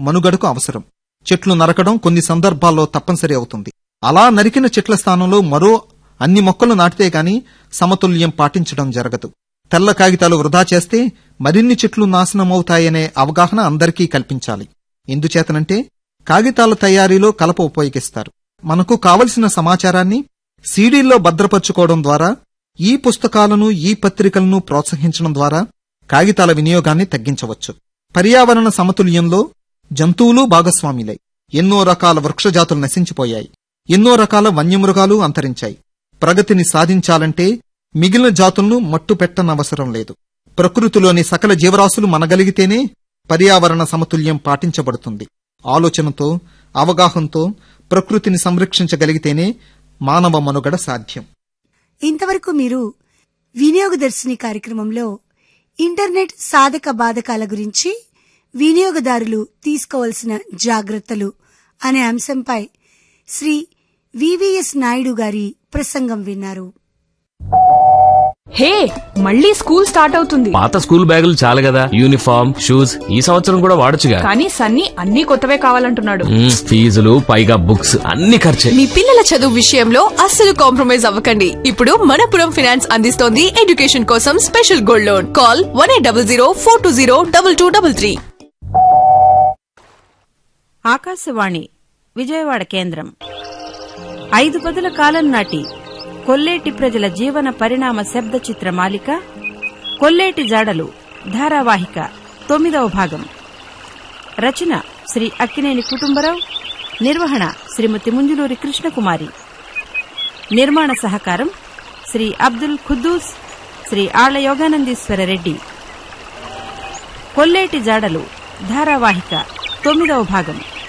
మనుగడకు అవసరం చెట్లు నరకడం కొన్ని సందర్భాల్లో తప్పనిసరి అవుతుంది అలా నరికిన చెట్ల స్థానంలో మరో అన్ని మొక్కలు నాటితే గాని సమతుల్యం పాటించడం జరగదు తెల్ల కాగితాలు వృధా చేస్తే మరిన్ని చెట్లు నాశనమవుతాయనే అవగాహన అందరికీ కల్పించాలి ఎందుచేతనంటే కాగితాల తయారీలో కలప ఉపయోగిస్తారు మనకు కావలసిన సమాచారాన్ని సీడీల్లో భద్రపరచుకోవడం ద్వారా ఈ పుస్తకాలను ఈ పత్రికలను ప్రోత్సహించడం ద్వారా కాగితాల వినియోగాన్ని తగ్గించవచ్చు పర్యావరణ సమతుల్యంలో జంతువులు భాగస్వాములై ఎన్నో రకాల వృక్షజాతులు నశించిపోయాయి ఎన్నో రకాల వన్యమృగాలు అంతరించాయి ప్రగతిని సాధించాలంటే మిగిలిన జాతులను మట్టు పెట్టనవసరం లేదు ప్రకృతిలోని సకల జీవరాశులు మనగలిగితేనే పర్యావరణ సమతుల్యం పాటించబడుతుంది ఆలోచనతో అవగాహనతో ప్రకృతిని సంరక్షించగలిగితేనే మానవ మనుగడ సాధ్యం ఇంతవరకు మీరు వినియోగదర్శిని కార్యక్రమంలో ఇంటర్నెట్ సాధక బాధకాల గురించి వినియోగదారులు తీసుకోవలసిన జాగ్రత్తలు అనే అంశంపై శ్రీ వివిఎస్ నాయుడు గారి ప్రసంగం విన్నారు హే మళ్ళీ స్కూల్ స్టార్ట్ అవుతుంది పాత స్కూల్ బ్యాగులు చాలు కదా యూనిఫామ్ షూస్ ఈ సంవత్సరం కూడా వాడొచ్చుగా కానీ సన్నీ అన్ని కొత్తవే కావాలంటున్నాడు మ్మ్, ఫీజులు పైగా బుక్స్ అన్ని ఖర్చే మీ పిల్లల చదువు విషయంలో అస్సలు కాంప్రమైజ్ అవ్వకండి ఇప్పుడు మనపురం ఫినాన్స్ అందిస్తోంది ఎడ్యుకేషన్ కోసం special gold loan call one eight double zero four two zero double two double three Akashvani Vijayawada కేంద్రం ఐదు పదుల కాలం నాటి కొల్లేటి ప్రజల జీవన పరిణామ శబ్ద చిత్ర మాలిక కొల్లేటి జాడలు ధారావాహిక తొమ్మిదవ భాగం రచన శ్రీ అక్కినేని కుటుంబరావు నిర్వహణ శ్రీమతి ముంజులూరి కృష్ణకుమారి నిర్మాణ సహకారం శ్రీ అబ్దుల్ ఖుద్దూస్ శ్రీ ఆళ్ల యోగానందీశ్వర రెడ్డి కొల్లేటి జాడలు ధారావాహిక తొమ్మిదవ భాగం